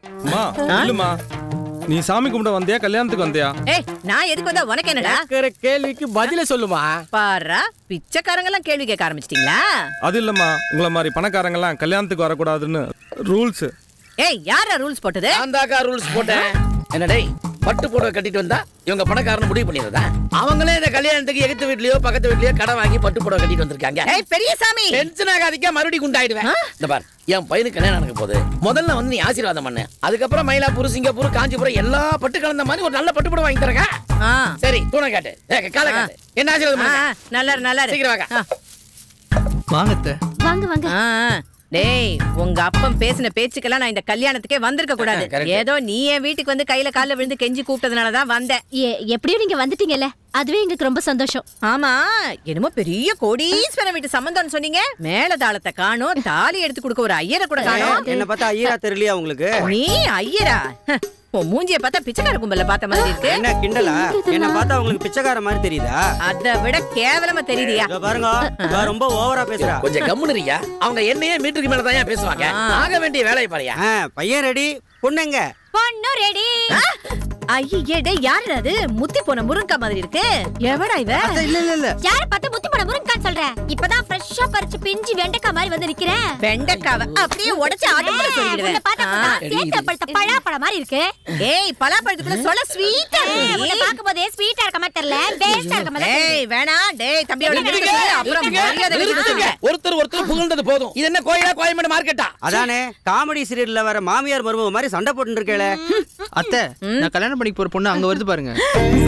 அம்மா இல்லம்மா நீ சாமி கும்பிட வந்தியா கல்யாணத்துக்கு வந்தியா ஏய் நான் எதுக்கு வந்தா உனக்கு என்னடா கேக்குற கேள்விக்கு பதில சொல்லுமா பாரா பிச்சைக்காரங்க எல்லாம் கேள்வி கேட்க ஆரம்பிச்சிட்டீங்களா அது இல்லம்மா உங்களை மாதிரி பணக்காரங்கெல்லாம் கல்யாணத்துக்கு வரக்கூடாதுன்னு ரூல்ஸ் ஏய் யாரா ரூல்ஸ் போட்டது நான் தாக்கா ரூல்ஸ் போட்டேன் என்ன டேய் பட்டு புடவை கட்டிட்டு வந்தா இவங்க பணக்காரன் முடிவு பண்ணிடுறதா அவங்களே இந்த கல்யாணத்துக்கு எகுத்து வீட்லயோ பக்கத்து வீட்லயோ கடன் வாங்கி பட்டு புடவை கட்டிட்டு வந்திருக்காங்க ஏய் பெரியசாமி டென்ஷன் ஆகாதிக்க மறுபடியும் குண்டாயிடுவேன் இந்த பார் என் பையனுக்கு கல்யாணம் நடக்க போகுது முதல்ல வந்து நீ ஆசீர்வாதம் பண்ணு அதுக்கப்புறம் மயிலாப்பூர் சிங்கப்பூர் காஞ்சிபுரம் எல்லா பட்டு கலந்த மாதிரி ஒரு நல்ல பட்டு புடவை வாங்கி தரங்க ஆ சரி தூணை காட்டு ஏய், காலை காட்டு என்ன ஆசீர்வாதம் ஆ, பண்ணுங்க நல்லா இரு, நல்லா இரு. சீக்கிரம் வாங்க. ஆ, வாங்கத்த வாங்க வாங்க ஆ, ஆ. டேய் உங்க அப்பன் பேசின பேச்சுக்கெல்லாம் நான் இந்த கல்யாணத்துக்கே வந்திருக்க கூடாது correct. ஏதோ நீ என் வீட்டுக்கு வந்து கையில கால்ல விழுந்து கெஞ்சி கூப்பிட்டதுனால தான் வந்தேன் எ- எப்படியும் நீங்க வந்துட்டீங்கல்ல அதுவே எங்களுக்கு ரொம்ப சந்தோஷம் ஆமா என்னமோ பெரிய கோடீஸ்வரன் வீட்டு சம்பந்தம்னு சொன்னீங்க மேல தாளத்தை காணோம் தாலி எடுத்து கொடுக்க ஒரு ஐயரை கூட காணோம் என்ன பார்த்தா ஐயரா தெரியலையா உங்களுக்கு நீ ஐயரா ஹ, உன் மூஞ்சிய பார்த்தா பிச்சைக்கார கும்பல்ல பார்த்த மாதிரி இருக்கு என்ன கிண்டலா என்ன பார்த்தா உங்களுக்கு பிச்சைக்கார மாதிரி தெரியுதா அதை விட கேவலமா தெரியுதியா இதோ பாருங்க இவ ரொம்ப ஓவரா பேசுறா கொஞ்சம் கம்முனுறியா அவங்க என்னையே மீட்டருக்கு மேல தான் பேசுவாங்க ஆ. ஆக வேண்டிய வேலையை பாரியா ஆ, பையன் ரெடி பொண்ணுங்க பொண்ணு ரெடி ஐயே டேய் யாரு அது முத்தி போன முருங்கா மாதிரி இருக்கு எவடா இவ இல்ல இல்ல இல்ல யார பார்த்து முத்தி போட முருங்கான்னு சொல்ற இப்பதான் ஃப்ரெஷ்ஷா பறிச்சு பிஞ்சு வெண்டைக்காய் மாதிரி வந்து நிக்கிறேன் வெண்டைக்காவ அப்படியே உடைச்சு அடுப்புல உன்னை சொல்லிடுவேன் பார்த்தா ஆ. சேர்த்து பழுத்த பழாப்பழம் மாதிரி இருக்கு ஏய் பலாப்பழத்துக்குள்ள சொல்ல ஸ்வீட்டா உன்னை பாக்கும்போதே ஸ்வீட்டா இருக்க மாதிரி தெரியல வேஸ்டா இருக்க மாதிரி தெரியுது. ஏய் வேணாம் டேய் தம்பியோட நிறுத்துங்க, நிறுத்துங்க, அப்புறம் மரியாதை நிறுத்துங்க. கொடுத்துருங்க. ஒருத்தர் ஒருத்தர் புகழ்ந்தது போதும் இது என்ன கோயிலா கோயம்பேடு மார்க்கெட்டா அதானே காமெடி சீரியல்ல வர மாமியார் மருமக மாதிரி சண்டை போட்டு இருக்கேளே அத்தை நான் கல்யாணம் பண்ணிக்க போற பொண்ணு அங்க வருது பாருங்க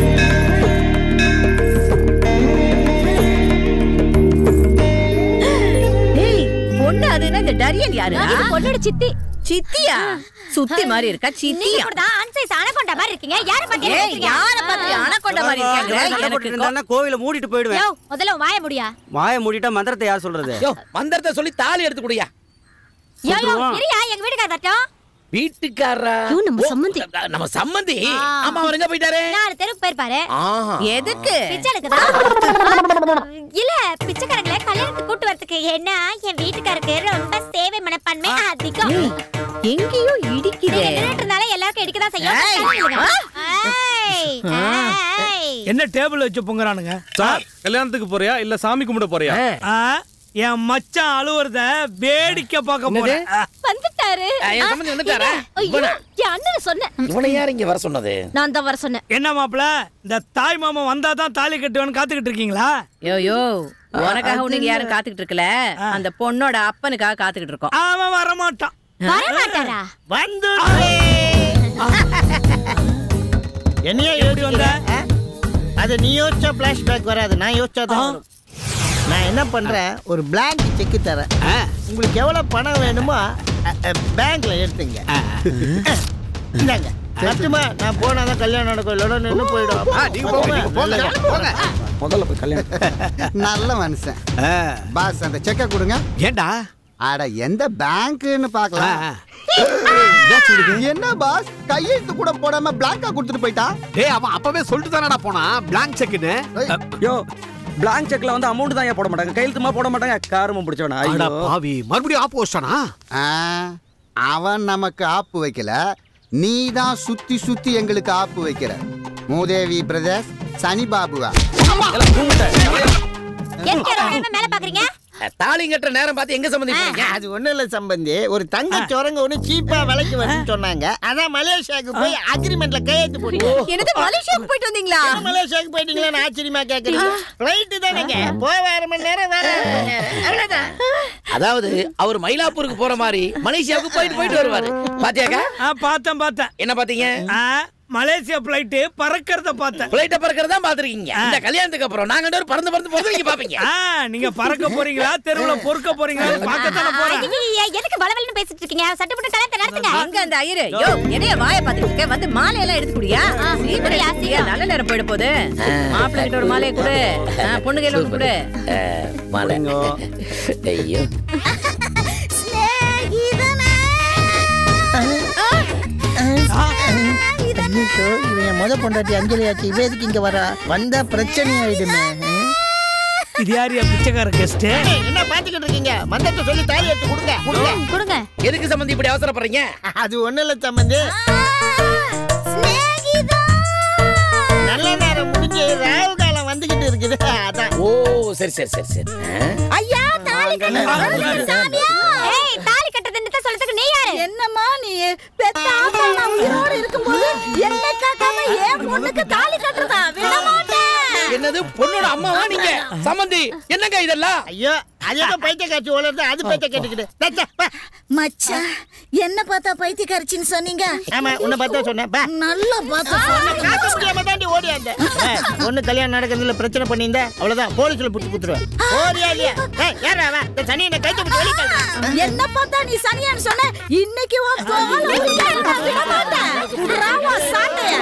டேய் பொண்ணு அதுன்னா இந்த டரியல் யாரு இது பொண்ணோட சித்தி சித்தியா சுத்தி மாதிரி இருக்கா நீங்க சித்தியா கூட தான் அன்சைஸ் அனகொண்டா மாதிரி இருக்கீங்க யார பார்த்து ஏய் யார பார்த்து அனகொண்ட மாதிரி இருக்காங்க சண்டை எனக்கு போட்டு இருந்தா கோவில மூடிட்டு போயிடுவேன் யோ முதல்ல உன் வாய முடியா வாயை மூடிட்டா மந்திரத்தை யார் சொல்றது யோ மந்திரத்தை சொல்லி தாலி எடுத்து குடியா யோ யோ சொல்லுவான். இரியா எங்க வீட்டுக்கார வரட்டும் வீட்டுக்காரரா ஐயோ, நம்ம ஓ, சம்மந்தி. நம்ம சம்மந்தி ஆ. ஆமா அவர் எங்க போயிட்டாரு நாலு தெருக்கு போயிருப்பாரு ஆஹா. எதுக்கு பிச்சை எடுக்குதா இல்ல பிச்சைக்காரங்களை கல்யாணத்துக்கு கூட்டு வரதுக்கு ஏன்னா என் வீட்டுக்காருக்கு ரொம்ப சேவை மனப்பான்மை அதிகம் எங்கேயோ இடிக்குதே நீங்க நின்னுட்டுனால எல்லாருக்கும் எடுக்கதான் செய்யும் ஏய். சொல்லுங்க. ஏய், ஏய். என்ன டேபிள் வச்சு பொங்குறானுங்க சார் கல்யாணத்துக்கு போறியா இல்ல சாமி கும்பிட போறியா ஆ, என் மச்சான் அழுவுறத வேடிக்கை பார்க்க போறேன் ஆ, வந்துட்டாரு ஆ, என் சம்மந்தி வந்துட்டாரா? ஐயோ, இவனா? என் அண்ணனை சொன்னேன் இவனை யார் இங்க வர சொன்னது நான் தான் வர சொன்னேன் என்ன மாப்பிள இந்த தாய் மாமா வந்தா தான் தாலி கட்டுவேன்னு காத்துக்கிட்டு இருக்கீங்களா யோ யோ உனக்காக உனக்கு யாரும் காத்துக்கிட்டு இருக்கல அந்த பொண்ணோட அப்பனுக்காக காத்துக்கிட்டு இருக்கோம் அவன் வரமாட்டான் வர மாட்டாரா வந்து என்னையா எப்படி வந்த அது நீ யோசிச்சா பிளாஷ்பேக் வராது நான் யோசிச்சா தான் வரும். நான் என்ன பண்றேன் ஒரு blank செக் தரேன் உங்களுக்கு எவ்வளவு பணம் வேணுமோ பேங்க்ல எடுத்துங்க இந்தாங்க சத்துமா நான் போனாதான் கல்யாணம் நடக்கும் இல்லைன்னா நின்று போயிடும் முதல்ல போய் கல்யாணம் நல்ல மனுஷன் பாஸ் அந்த செக்க கொடுங்க ஏண்டா அட எந்த பேங்க்னு பார்க்கலாம் என்ன பாஸ் கையெழுத்து கூட போடாம பிளாங்கா கொடுத்துட்டு போயிட்டா டேய் அவன் அப்பவே சொல்லிட்டு தானடா போனா பிளாங்க் செக்னு யோ பிளாங்க் செக்ல வந்து அமௌண்ட் தான் ஏன் போட மாட்டாங்க கையெழுத்துமா போட மாட்டாங்க காரமும் பிடிச்சவனா அட ஐயோ பாவி மறுபடியும் ஆப்பு வச்சானா ஆ, அவன் நமக்கு ஆப்பு வைக்கல நீ தான் சுத்தி சுத்தி எங்களுக்கு ஆப்பு வைக்கிற மூதேவி பிரதர்ஸ் சனி பாபுவா எதுக்கு யாரும் மேல பாக்குறீங்க தாலி கட்டுற நேரம் பார்த்து எங்க சம்மந்தி போனீங்க அது ஒண்ணும் இல்ல சம்பந்தி ஒரு தங்க சுரங்க ஒண்ணு சீப்பா விலைக்கு வரும்னு சொன்னாங்க அதான் மலேசியாவுக்கு போய் அக்ரிமெண்ட்ல கையெழுத்து போட்டீங்க என்னது மலேசியாவுக்கு போயிட்டு வந்தீங்களா மலேசியாவுக்கு போயிட்டீங்களான்னு ஆச்சரியமா கேக்குறீங்க ஃபிளைட்டு தானேங்க போய் அரை மணி நேரம் வேற அரை மணி நேரம். அவ்வளவுதான் அதாவது அவர் மயிலாப்பூருக்கு போற மாதிரி மலேசியாவுக்கு போயிட்டு போயிட்டு வருவாரு பாத்தியாக்கா ஆ, பார்த்தேன் பார்த்தேன் என்ன பாத்தீங்க ஆ, மலேசியா பிளைட்டு பறக்கிறத பார்த்தேன் பிளைட்ட பறக்கிறதா பாத்துருக்கீங்க இந்த கல்யாணத்துக்கு அப்புறம் நாங்க ரெண்டு பேரும் பறந்து பறந்து போறது நீங்க பாப்பீங்க ஆ, நீங்க பறக்க போறீங்களா தெருவுல பொறுக்க போறீங்களா பார்க்கத்தானே போறேன் ஐயையே, எதுக்கு வளவலன்னு பேசிட்டு இருக்கீங்க சட்டப்பட்டு கல்யாணத்தை நடத்துங்க எங்க அந்த ஐயரு யோ என்னைய வாய பாத்துட்டு இருக்க வந்து மாலை எல்லாம் எடுத்து குடியா சீக்கிரம் குடியா, சீக்கிரம் நல்ல நேரம் போயிட போகுது மாப்பிள்ளை கிட்ட ஒரு மாலையை கொடு ஆ, பொண்ணு கையில ஒண்ணு கொடு மாலை ஐயோ ஐயோ, இவன் என் முத பொண்டாட்டி அஞ்சலி ஆச்சு இவ எதுக்கு இங்க வரா வந்தா பிரச்சனை ஆயிடுமே ம்? இது யார் என் பிச்சைக்கார கெஸ்ட் ஏய், என்ன பாத்துக்கிட்டு இருக்கீங்க மந்தத்தை சொல்லி தாலி எடுத்து கொடுங்க கொடுங்க கொடுங்க எதுக்கு சம்பந்தி இப்படி அவசரப்படுறீங்க அது ஒண்ணு இல்ல சம்பந்தி நல்ல நேரம் முடிஞ்சு ராகு காலம் வந்துகிட்டு இருக்குது அதான் ஓ சரி சரி சரி சரி ஆ? ஐயா தாலி சாமியா ஏய் தாலி கட்டதுன்னு தான் சொல்றதுக்கு நீ யாரு என்னம்மா நீ பெத்த ஆத்தா நான் உயிரோட இருக்கும்போது என்ன காக்காம ஏன் பொண்ணுக்கு தாலி கட்டுறதா விட மாட்டேன் என்னது பொண்ணோட அம்மாவா நீங்க சம்பந்தி என்னங்க இதெல்லாம் ஐயோ அது ஏதோ பைத்திய காட்சி வளருது அது பைத்திய கேட்டுக்கிட்டு டே, டே, பா. மச்சான் என்ன பார்த்தா பைத்தியக்காரச்சின்னு சொன்னீங்க ஆமா உன்னை பார்த்தா சொன்னேன் பா. நல்லா பார்த்தா காசு முடியாம தாண்டி ஓடியாந்த ஒண்ணு கல்யாணம் நடக்கிறதுல பிரச்சனை பண்ணியிருந்தா அவ்வளவுதான் போலீஸ்ல புடிச்சு குத்துருவேன் ஓடியா இல்லையா ஏய், யாரா அவன் இந்த சனி என்ன கைத்து பிடிச்சி வெளியே தள்ளுறான். என்ன பார்த்தா நீ சனியான்னு சொன்ன இன்னைக்கு உன் தோலை உரிக்க நான் விட மாட்டேன் புறாவா சாட்டையா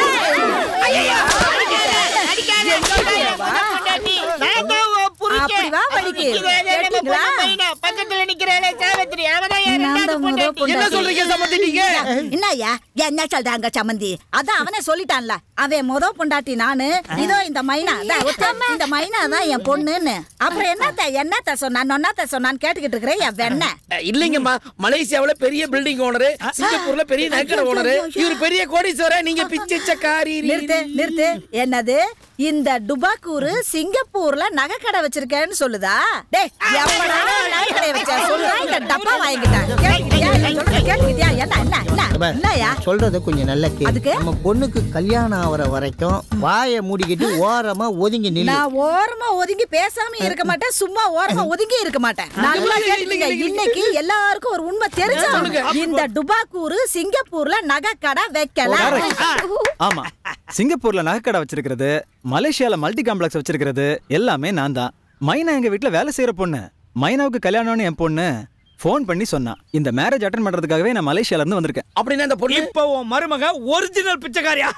நான் தான் உன் புருஷன். அப்படி வா வழிக்கு. இதே இதே நம்ம கேட்டீங்களா? பொண்ணு பையனா, பக்கத்துல நிக்கிறாளே சாவித்திரி அவதான் என் நான் ரெண்டாவது தான் முத பொண்டாட்டி. என்ன சொல்றீங்க சம்பந்தி நீங்க என்னய்யா என்ன சொல்றாங்க சம்மந்தி அதான் அவனே சொல்லிட்டான்ல அவன் முத பொண்டாட்டி நானு இதோ இந்த மைனா அதான் ஒத்த- இந்த மைனா தான் என் பொண்ணுன்னு அப்புறம் என்னத்த என்னத்த சொன்னான் நொன்னாத்த சொன்னான்னு கேட்டுக்கிட்டு இருக்கிறேன் என் வெண்ண அஹ், இல்லைங்கம்மா மலேசியாவுல பெரிய பில்டிங் ஓனரு சிங்கப்பூர்ல பெரிய நகைக்கடை ஓனரு இவர் பெரிய கோடீஸ்வரர் நீங்க பிச்சைச்சக்காரி நிறுத்து நிறுத்து என்னது இந்த டுபாக்கூரு சிங்கப்பூர்ல நகைக்கடை வச்சிருக்கேன்னு சொல்லுதா டேய் எப்படா நகைக்கடை வச்சா சொல்றா இந்த டப்பா வாங்கிட்டான் கேட்டுக்கிட்டியா சொல்றத கேட்டுக்கிட்டியா என்ன என்ன என்ன பார், என்னய்யா சொல்றது கொஞ்சம் நல்ல கேளு. அதுக்கு? நம்ம பொண்ணுக்கு கல்யாணம் ஆவற வரைக்கும் வாயை மூடிக்கிட்டு ஓரமா ஒதுங்கி நில்லு நான் ஓரமா ஒதுங்கி பேசாம இருக்க மாட்டேன் சும்மா ஓரமா ஒதுங்கி இருக்க மாட்டேன் நல்லா கேட்டுக்கங்க இன்னைக்கு எல்லாருக்கும் ஒரு உண்மை தெரிஞ்சா இந்த டுபாக்கூரு சிங்கப்பூர்ல நகை கடை வைக்கலாம் ஆமா சிங்கப்பூர்ல நகைக்கடை வச்சிருக்கிறது மலேசியால மல்டி காம்ப்ளெக்ஸ் வச்சிருக்கிறது எல்லாமே நான் தான் மைனா எங்க வீட்ல வேலை செய்யற பொண்ணு மைனாவுக்கு கல்யாணம்னு என் பொண்ணு ஃபோன் பண்ணி சொன்னா இந்த மேரேஜ் அட்டன் பண்றதுக்காகவே நான் மலேசியால இருந்து வந்திருக்கேன் அப்படின்னா இந்த பொண்ணு இப்ப உன் மருமக ஒரிஜினல் பிச்சைக்காரியா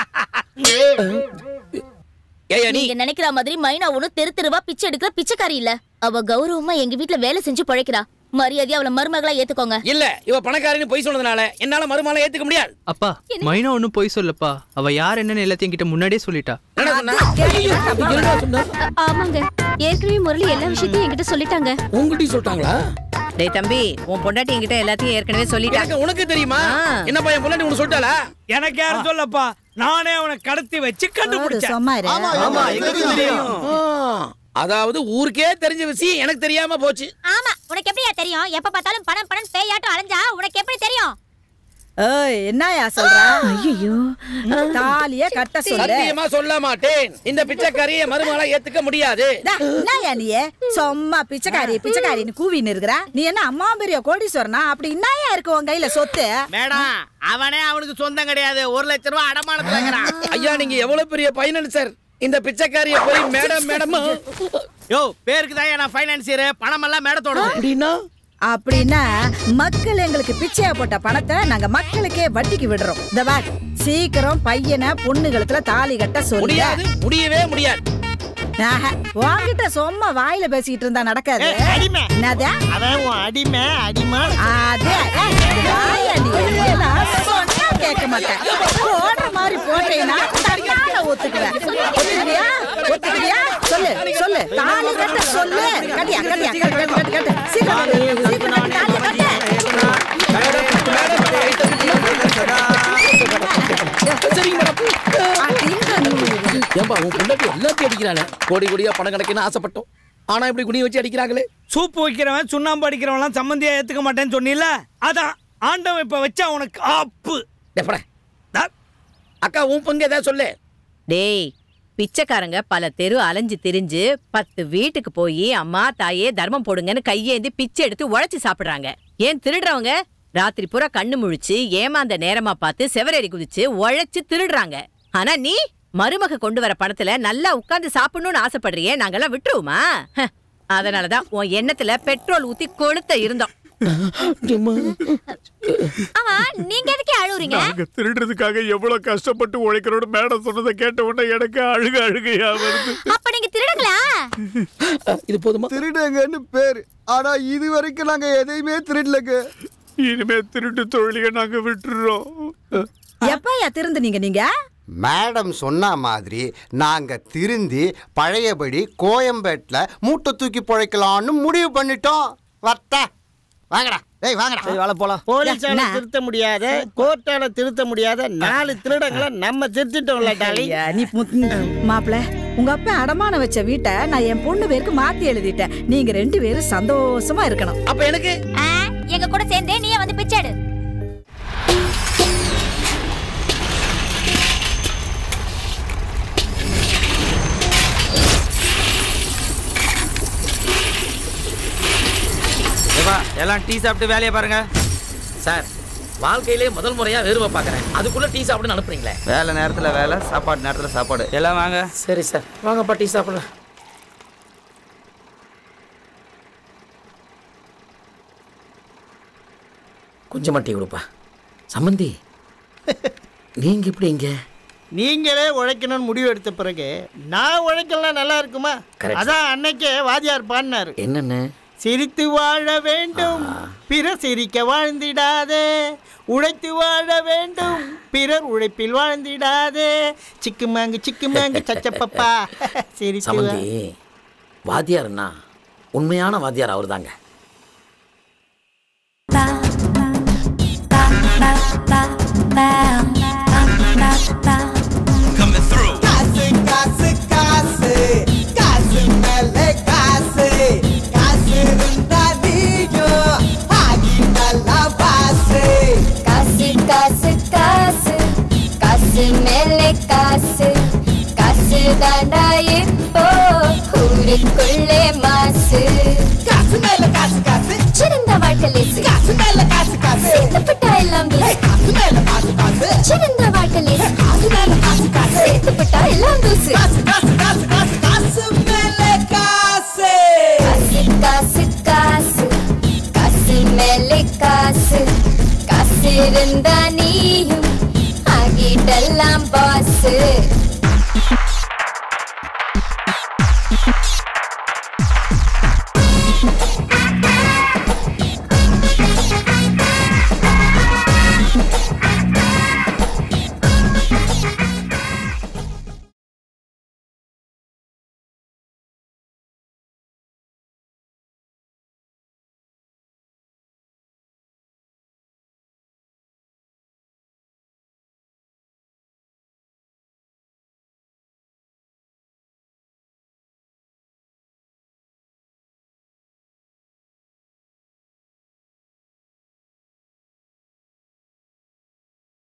ஏய்யா நீ நீங்க நினைக்கிற மாதிரி மைனா ஒண்ணும் தெரு தெருவா பிச்சை எடுக்கிற பிச்சைக்காரி இல்ல அவ கௌரவமா எங்க வீட்ல வேலை செஞ்சு பழைக்கிறா மரியாதையா அவளை மருமகளா ஏத்துக்கோங்க இல்ல இவ பணக்காரின்னு பொய் சொன்னதுனால என்னால மறுமாலை ஏத்துக்க முடியாது அப்பா மைனா ஒன்றும் போய் சொல்லப்பா அவ யார் என்னன்னு எல்லாத்தையும் கிட்ட முன்னாடியே சொல்லிட்டா என்ன சொன்னா என்னடா சொன்னா ஆமாங்க ஏற்கனவே முரளி எல்லா விஷயத்தையும் என்கிட்ட சொல்லிட்டாங்க உங்ககிட்டயும் சொல்லிட்டாங்களா டேய் தம்பி உன் பொண்டாட்டி என்கிட்ட எல்லாத்தையும் ஏற்கனவே சொல்லிட்டாங்க எனக்கு உனக்கு தெரியுமா ஆ. என்ன பையன் முன்னாடி உனக்கு சொல்லிட்டாளா எனக்கு யாரும் சொல்லப்பா நானே அவனை கடத்தி வச்சு கண்டுபிடிச்சேன் சும்மா இரு. ஆமா எங்களுக்கு தெரியும் ஆ, அதாவது ஊருக்கே தெரிஞ்ச விஷயம் எனக்கு தெரியாம போச்சு ஆமா உனக்கு எப்படியா தெரியும் எப்ப பார்த்தாலும் பணம் பணம் பேயாட்டம் அலைஞ்சா உனக்கு எப்படி தெரியும் ஏய் என்னயா சொல்ற ஐயோ தாலிய கட்ட சொல்லு சத்தியமா சொல்ல மாட்டேன் இந்த பிச்சைக்காரியை மறுமகளா ஏத்துக்க முடியாது டா, என்னய்யா நீ சும்மா பிச்சைக்காரி பிச்சைக்காரின்னு கூவின்னு இருக்கிற நீ என்ன அம்மா பெரிய கோடீஸ்வரனா அப்படி என்னயா இருக்கு உன் கையில சொத்து மேடம் அவனே அவனுக்கு சொந்தம் கிடையாது ஒரு லட்ச ரூபாய் அடமானத்துல இருக்கிறான் ஐயா நீங்க எவ்வளவு பெரிய பையன் சார் இந்த பிச்சைக்காரிய போய் மேடம் மேடம் யோ பேருக்கு தான் நான் ஃபைனான்சியர் பணம் எல்லாம் மேடத்தோட அப்படின்னா அப்படின்னா மக்கள் எங்களுக்கு பிச்சையா போட்ட பணத்தை நாங்க மக்களுக்கே வட்டிக்கு விடுறோம் இந்த வா சீக்கிரம் பையனை பொண்ணுகளுக்குல தாலி கட்ட சொல்லுங்க முடியாது முடியவே முடியாது ஆஹா, உன்கிட்ட சும்மா வாயில பேசிக்கிட்டு இருந்தா நடக்காது அடிமை என்னது அவன் உன் அடிமை அடிமை அதே ஏய், வாயா நீ எல்லாம் சொன்னா கேட்க மாட்டேன் போடுற மாதிரி போட்டீங்கன்னா தன்னால ஒத்துக்குவேன் ஒத்துக்கிறியா ஒத்துக்கிறியா சொல்லு சொல்லு தாலி கட்ட சொல்லு கட்டியா கட்டியா கட்டு கட்டு கட்டு கட்டு சீக்கிரம் சீக்கிரம் தாலி கட்டு சரிங்க மேடம் அப்படின்ற நீ ஏன்பா உன் பொண்டாட்டி எல்லாத்தையும் அடிக்கிறானே கோடி கோடியா பணம் கிடைக்குன்னு ஆசைப்பட்டோம் ஆனா இப்படி குடி வச்சு அடிக்கிறாங்களே சூப்பு வைக்கிறவன் சுண்ணாம்பு அடிக்கிறவன்லாம் சம்மந்தியா ஏத்துக்க மாட்டேன்னு சொன்னீல அதான் ஆண்டவன் இப்ப வச்சா உனக்கு ஆப்பு டேய், போடா. தா. அக்கா உன் பங்கு ஏதாவது சொல்லு டேய் பிச்சைக்காரங்க பல தெரு அலைஞ்சு திரிஞ்சு பத்து வீட்டுக்கு போய் அம்மா தாயே தர்மம் போடுங்கன்னு கையேந்தி பிச்சை எடுத்து உழைச்சு சாப்பிடுறாங்க ஏன் திருடுறவங்க ராத்திரி பூரா கண்ணு முழிச்சு ஏமாந்த நேரமா பார்த்து செவரேறி குதிச்சு உழைச்சு திருடுறாங்க ஆனா நீ மருமக கொண்டு வர பணத்துல நல்லா உட்கார்ந்து சாப்பிடணும்னு ஆசைப்படுறியே நாங்கெல்லாம் விட்டுருவோமா ஹ, அதனாலதான் உன் எண்ணத்துல பெட்ரோல் ஊத்தி கொளுத்த இருந்தோம் ஆமா நீங்க எதுக்கு அழுவுறீங்க நாங்க திருடுறதுக்காக எவ்வளவு கஷ்டப்பட்டு உழைக்கிறோட மேடம் சொன்னதை கேட்ட உடனே எனக்கு அழுக அழுகையா வருது அப்ப நீங்க திருடுங்களா இது போதுமா திருடுங்கன்னு பேரு ஆனா இது வரைக்கும் நாங்க எதையுமே திருடலங்க இனிமே திருட்டு தொழிலையே நாங்க விட்டுறோம் எப்பயா திருந்துனீங்க நீங்க மேடம் சொன்ன மாதிரி நாங்க திருந்தி பழையபடி கோயம்பேட்டில் மூட்டை தூக்கி பிழைக்கலான்னு முடிவு பண்ணிட்டோம் வர்த்தா வாங்கடா டேய் வாங்கடா சரி வாழ போலாம் போலீஸால திருத்த முடியாத கோர்ட்டால திருத்த முடியாத நாலு திருடங்களை நம்ம திருத்திட்டோம்ல டாலி ஐயா, நீ மாப்பிள உங்க அப்பா அடமான வச்ச வீட்டை நான் என் பொண்ணு பேருக்கு மாத்தி எழுதிட்டேன் நீங்க ரெண்டு பேரும் சந்தோஷமா இருக்கணும் அப்ப எனக்கு ஆ, எங்க கூட சேர்ந்து நீயே வந்து பிச்சை எடு ஏப்பா எல்லாம் டீ சாப்பிட்டு வேலையை பாருங்க சார் வாழ்க்கையிலே முதல் முறையா வேறுவை பார்க்கறேன் அதுக்குள்ள டீ சாப்பிடுன்னு அனுப்புறீங்களே வேலை நேரத்தில் வேலை சாப்பாடு நேரத்தில் சாப்பாடு எல்லாம் வாங்க சரி சார் வாங்கப்பா டீ சாப்பிடலாம் கொஞ்சமா டீ கொடுப்பா சம்மந்தி நீங்க இப்படி இங்க நீங்களே உழைக்கணும்னு முடிவு எடுத்த பிறகு நான் உழைக்கலாம் நல்லா இருக்குமா Correct. அதான் அன்னைக்கே வாத்தியார் பாடினாரு என்னன்னு சிரித்து வாழ வேண்டும் பிறர் சிரிக்க வாழ்ந்திடாதே உழைத்து வாழ வேண்டும் பிறர் உழைப்பில் வாழ்ந்திடாதே சிக்குமாங்கு சிக்குமாங்கு சச்சப்பப்பா சிரித்து வா- சம்மந்தி வாத்தியார்னா உண்மையான வாத்தியார் அவர்தாங்க காசு காசு காசு காசு மேல காசு காசு இருந்தா நீயும் ஆகி நல்லா பாசு காசு காசு காசு காசு மேலே காசு காசு தாண்டா இப்போ ஊருக்குள்ளே மாசு காசு மேல காசு காசு சிறந்த வாழ்க்கை லேசு காசு மேல காசு காசு சேர்த்துப்பட்டா எல்லாம் தூசு காசு மேல காசு காசு சிறந்த வாழ்க்கை லேசு காசு மேல காசு காசு சேர்த்துப்பட்டா எல்லாம் தூசு காசு காசு காசு காசு காசு மேல காசு காசு காசு காசு காசு மேலே காசு காசு இருந்தா நீயும் ஆகிட்டெல்லாம் பாசு